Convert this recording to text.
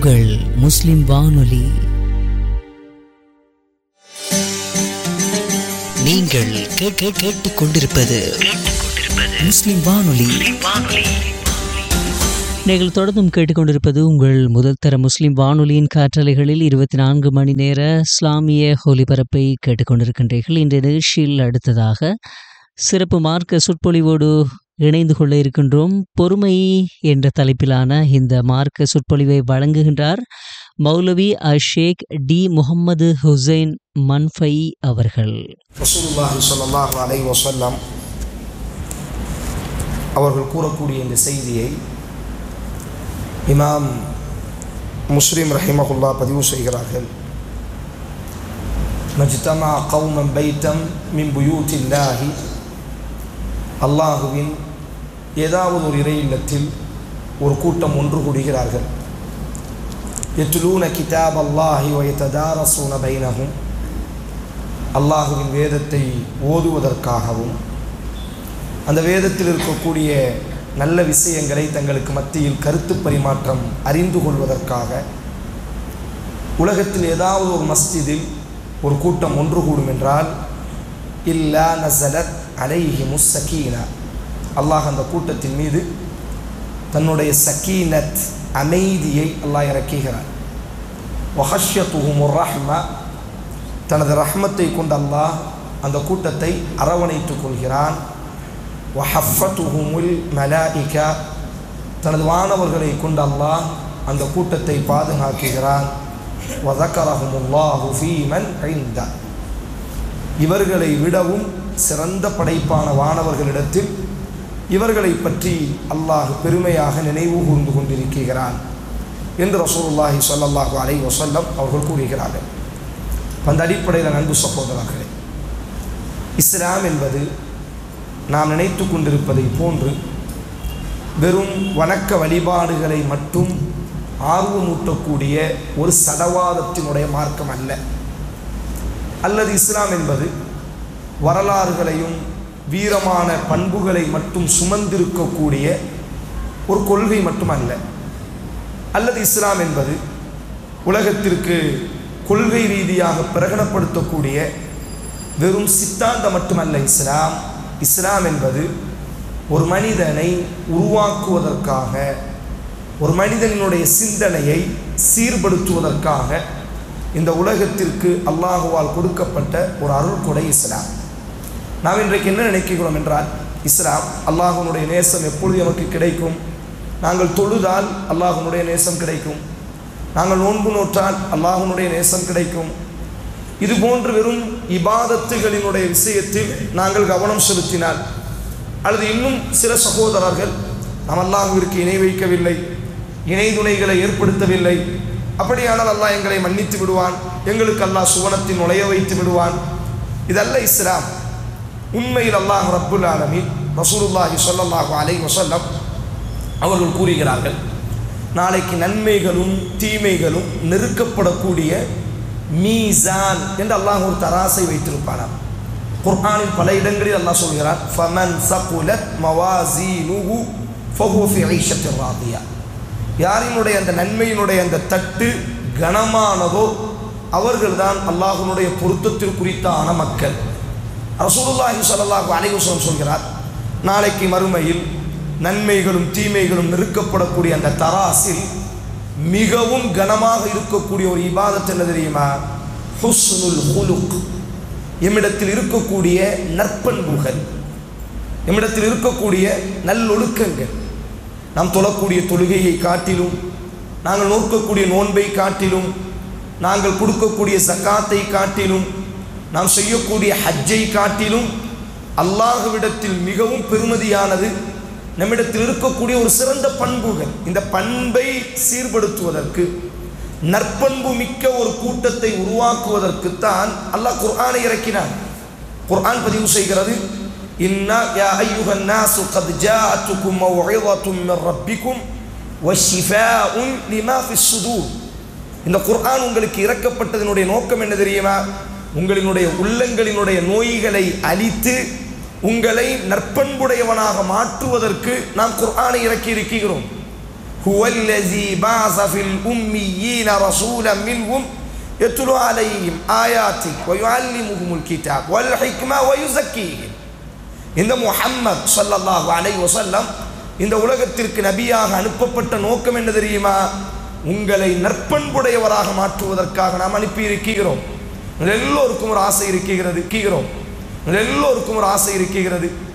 உங்கள் முஸ்லிம் வானொலி நீங்கள் கேட்க கேட்டுக் கொண்டிருப்பது முஸ்லிம் வானொலி நீங்கள் தொடர்ந்தும் கேட்டுக்கொண்டிருப்பது உங்கள் முதல் தர முஸ்லிம் வானொலியின் காற்றலைகளில் இருபத்தி நான்கு மணி நேர இஸ்லாமிய ஒலிபரப்பை கேட்டுக்கொண்டிருக்கின்றீர்கள் இன்றைய நிகழ்ச்சியில் அடுத்ததாக சிறப்பு மார்க்க சொற்பொழிவோடு இணைந்து கொள்ள இருக்கின்றோம் பொறுமை என்ற தலைப்பிலான இந்த மார்க்க சொற்பொழிவை வழங்குகின்றார் மௌலவி அஷேக் டி முகமது ஹுசைன் மன்ஃபை அவர்கள் ரசூலுல்லாஹி ஸல்லல்லாஹு அலைஹி வஸல்லம் அவர்கள் கூறக்கூடிய இந்த செய்தியை இமாம் முஸ்லிம் ரஹிமஹுல்லா பதிவு செய்கிறார்கள் மஜ்தமா கௌமம் பைத்தம் மின் புயூத்தில்லாஹி அல்லாஹுவின் ஏதாவது ஒரு இறை இல்லத்தில் ஒரு கூட்டம் ஒன்று கூடுகிறார்கள் எத்துலூன கிதாப் அல்லாஹி வயத்ததாரசூன பைனஹும் அல்லாஹுவின் வேதத்தை ஓதுவதற்காகவும் அந்த வேதத்தில் இருக்கக்கூடிய நல்ல விஷயங்களை தங்களுக்கு மத்தியில் கருத்து பரிமாற்றம் அறிந்து கொள்வதற்காக உலகத்தில் ஏதாவது ஒரு மஸ்ஜிதில் ஒரு கூட்டம் ஒன்று கூடும் என்றால் இல்லா நசலத் அலைஹி முஸ்ஸகீனா அல்லாஹ் அந்த கூட்டத்தின் மீது தன்னுடைய சக்கீனத் அமைதியை அல்லாஹ் இறக்குகிறார் வஹஷ்யத்துஹுமுர் ரஹ்மா தனது ரஹ்மத்தை கொண்ட அல்லாஹ் அந்த கூட்டத்தை அரவணைத்துக் கொள்கிறான் வஹஃபத்துஹுமுல் மலாயிகா தனது வானவர்களை கொண்ட அல்லாஹ் அந்த கூட்டத்தை பாதுகாக்குகிறான் வதக்கரஹுமுல்லாஹு ஃபீமன் ஐந்த இவர்களை விடவும் சிறந்த படைப்பான வானவர்களிடத்தில் இவர்களை பற்றி அல்லாஹ் பெருமையாக நினைவு கூர்ந்து கொண்டிருக்கிறான் என்று ரசூலுல்லாஹி ஸல்லல்லாஹு அலைஹி வஸல்லம் அவர்கள் கூறுகிறார்கள் அந்த அடிப்படையில் அன்பு சகோதரர்களே இஸ்லாம் என்பது நாம் நினைத்து கொண்டிருப்பதை போன்று வெறும் வணக்க வழிபாடுகளை மட்டும் ஆர்வமூட்டக்கூடிய ஒரு சடவாதத்தினுடைய மார்க்கம் அல்ல அல்லது இஸ்லாம் என்பது வரலாறுகளையும் வீரமான பண்புகளை மட்டும் சுமந்திருக்கக்கூடிய ஒரு கொள்கை மட்டுமல்ல அல்லது இஸ்லாம் என்பது உலகத்திற்கு கொள்கை ரீதியாக பிரகடனப்படுத்தக்கூடிய வெறும் சித்தாந்தம் மட்டுமல்ல இஸ்லாம் இஸ்லாம் என்பது ஒரு மனிதனை உருவாக்குவதற்காக ஒரு மனிதனுடைய சிந்தனையை சீர்படுத்துவதற்காக இந்த உலகத்திற்கு அல்லாஹுவால் கொடுக்கப்பட்ட ஒரு அருள்கொடை இஸ்லாம் நாம் இன்றைக்கு என்ன நினைக்கிறோம் என்றால் இஸ்லாம் அல்லாஹுனுடைய நேசம் எப்பொழுது நமக்கு கிடைக்கும் நாங்கள் தொழுதால் அல்லாஹுனுடைய நேசம் கிடைக்கும் நாங்கள் நோன்பு நோற்றால் அல்லாஹுனுடைய நேசம் கிடைக்கும் இது போன்று வெறும் இபாதத்துகளினுடைய விஷயத்தில் நாங்கள் கவனம் செலுத்தினால் அல்லது இன்னும் சில சகோதரர்கள் நாம் அல்லாஹுவிற்கு இணை வைக்கவில்லை இணை துணைகளை ஏற்படுத்தவில்லை அப்படியானால் அல்லாஹ் எங்களை மன்னித்து விடுவான் எங்களுக்கு அல்லாஹ் சுவனத்தில் நுழைய வைத்து விடுவான் இதல்ல இஸ்லாம் உண்மையில் அல்லாஹ் ரப்புல் ஆலமீன் ரசூலுல்லாஹி ஸல்லல்லாஹு அலைஹி வஸல்லம் அவர்கள் கூறுகிறார்கள் நாளைக்கு நன்மைகளும் தீமைகளும் நெருக்கப்படக்கூடிய மீசான் என்று அல்லாஹ் ஒரு தராசை வைத்திருப்பானாம் குர்ஆனில் பல இடங்களில் அல்லாஹ் சொல்கிறார் ஃபமன் சகுலத் மவாசீனுஹு ஃபஹுவ ஃபி ஐஷத்தின் ராதியா யாரினுடைய அந்த நன்மையினுடைய அந்த தட்டு கனமானதோ அவர்கள்தான் அல்லாஹ்வுடைய பொருத்தத்திற்குறித்தான மக்கள் ரசூலுல்லாஹி ஸல்லல்லாஹு அலைஹி வஸல்லம் சொல்கிறார் நாளைக்கு மறுமையில் நன்மைகளும் தீமைகளும் நெருக்கப்படக்கூடிய அந்த தராசில் மிகவும் கனமாக இருக்கக்கூடிய ஒரு இபாதத் என்ன தெரியுமா ஹுஸ்னுல் ஹுலுக் எம்மிடத்தில் இருக்கக்கூடிய நற்பண்புகள் எம்மிடத்தில் இருக்கக்கூடிய நல்லொழுக்கங்கள் நாம் தொழக்கூடிய தொழுகையை காட்டிலும் நாங்கள் நோக்கக்கூடிய நோன்பை காட்டிலும் நாங்கள் கொடுக்கக்கூடிய சக்காத்தை காட்டிலும் நாம் செய்யக்கூடிய ஹஜ்ஜை காட்டிலும் அல்லாஹுவிடத்தில் மிகவும் பெருமதியானது நம்மிடத்தில் இருக்கக்கூடிய ஒரு சிறந்த பண்புகள் இந்த பண்பை சீர்படுத்துவதற்கு நற்பண்பு மிக்க ஒரு கூட்டத்தை உருவாக்குவதற்குத்தான் அல்லாஹ் குர்ஆனை இறக்கினான் குர்ஆன் பதிவு செய்கிறது இன்னா யா ஐயுஹன் நாசு கத் ஜாஅத்துக்கும் மவ்இதத்தும் மின் ரப்பிக்கும் வஷிஃபாஉன் லிமா ஃபிஸ் சுதூர் இந்த குர்ஆன் உங்களுக்கு இறக்கப்பட்டதனுடைய நோக்கம் என்ன தெரியுமா உங்களினுடைய உள்ளங்களினுடைய நோய்களை அழித்து உங்களை நற்பண்புடையவனாக மாற்றுவதற்கு நாம் குர்ஆனை இறக்கி இருக்கிறோம் هو الذي بعث في الأميين رسولا منهم يتلو عليهم آياتك ويعلمهم الكتاب والحكمة ويزكيهم இந்த முஹம்மத் ஸல்லல்லாஹு அலைஹி வஸல்லம் இந்த உலகத்திற்கு நபியாக அனுப்பப்பட்ட நோக்கம் என்ன தெரியுமா உங்களை நற்பண்புடையவராக மாற்றுவதற்காக நாம் அனுப்பி இருக்கிறோம் எல்லோருக்கும் ஒரு ஆசை இருக்கிறது இருக்கிறோம் எல்லோருக்கும் ஒரு ஆசை இருக்கிறது